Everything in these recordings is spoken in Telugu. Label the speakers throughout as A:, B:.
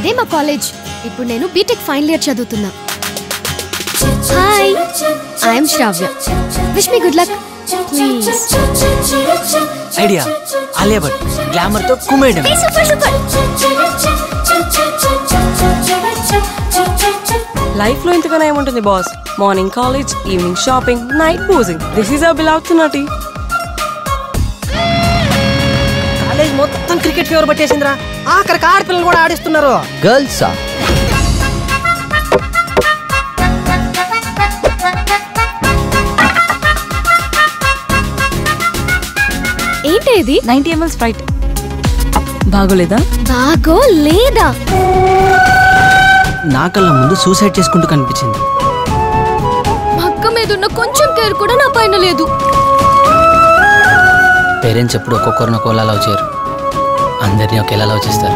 A: ఇదే మా కాలేజ్ ఇప్పుడు నేను బీటెక్ ఫైనల్ ఇయర్ చదువుతున్నా hi I'm Shravya wish me good luck please
B: idea Alia Bhatt glamour తో కుమ్మేయడం
A: సూపర్ సూపర్
C: లైఫ్ లో ఇంతగానే ఏముంటుంది boss morning college evening shopping night boozing this is a blowout నటి
B: కాలేజ్ మొత్తం క్రికెట్ ఫీవర్ పట్టేసిందిరా ఆఖరికి ఆడపిల్లలు కూడా ఆడిస్తున్నారు
D: గర్ల్సా
A: ఏంటి ఇది
C: నైన్టీ ఎంఎల్ స్ప్రైట్ బాగోలేదా
A: బాగో లేదా
B: నా కళ్ళ ముందు సూసైడ్ చేసుకుంటూ కనిపించింది
A: మా అక్క మీద ఉన్న కొంచెం కేర్ కూడా నా పైన లేదు
B: పేరెంట్స్ ఎప్పుడు ఒక్కొక్కరిని ఒక్కోలా లవ్ చేయరు అందరినీ ఒకేలా లవ్ చేస్తారు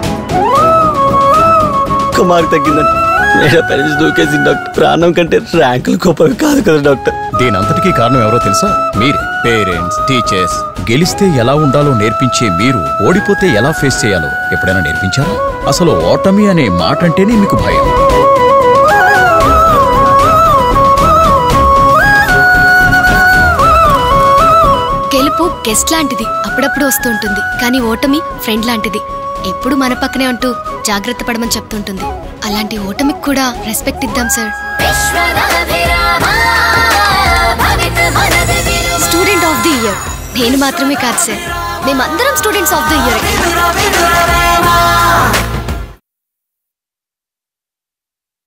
B: కుమార్ తగ్గిందని మేడ పేరెంట్స్ దూకేసి డాక్టర్ ప్రాణం కంటే ర్యాంకులు గొప్పవి కాదు కదా డాక్టర్
E: దీని అంతటికీ కారణం ఎవరో తెలుసా మీరే పేరెంట్స్ టీచర్స్ గెలిస్తే ఎలా ఉండాలో నేర్పించే మీరు ఓడిపోతే ఎలా ఫేస్ చేయాలో ఎప్పుడైనా నేర్పించారా అసలు ఓటమి అనే మాట అంటేనే మీకు భయం
A: గెలుపు గెస్ట్ లాంటిది అప్పుడప్పుడు వస్తుంటుంది కానీ ఓటమి ఫ్రెండ్ లాంటిది ఎప్పుడు మన పక్కనే ఉంటూ జాగ్రత్త పడమని చెప్తుంటుంది అలాంటి ఓటమికి కూడా రెస్పెక్ట్ ఇద్దాం sir student of the year నేను మాత్రమే కాదు సార్ మేమందరం స్టూడెంట్స్ ఆఫ్ ది ఇయర్